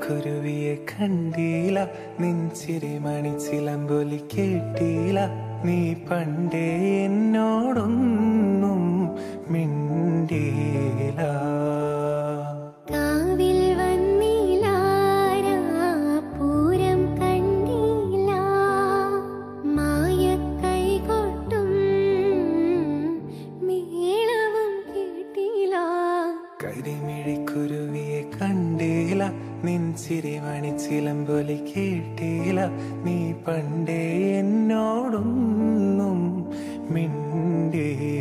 കരിമിഴിക്കുരുവിയെ കണ്ടീല നിൻചിരി മണിച്ചിലമ്പൊലി കേട്ടീല നീ പണ്ടേ എന്നോടൊന്നും മിണ്ടീല കാവിൽ വന്നിലാരാ പൂരം കണ്ടീല മായക്കൈകൊട്ടും മേളവും കേട്ടില്ല കരിമിഴിക്കുരുവിയെ കണ്ടീല നിൻചിരി മണിച്ചിലമ്പൊലി കേട്ടീല നീ പണ്ടേ എന്നോടൊന്നും മിണ്ടീല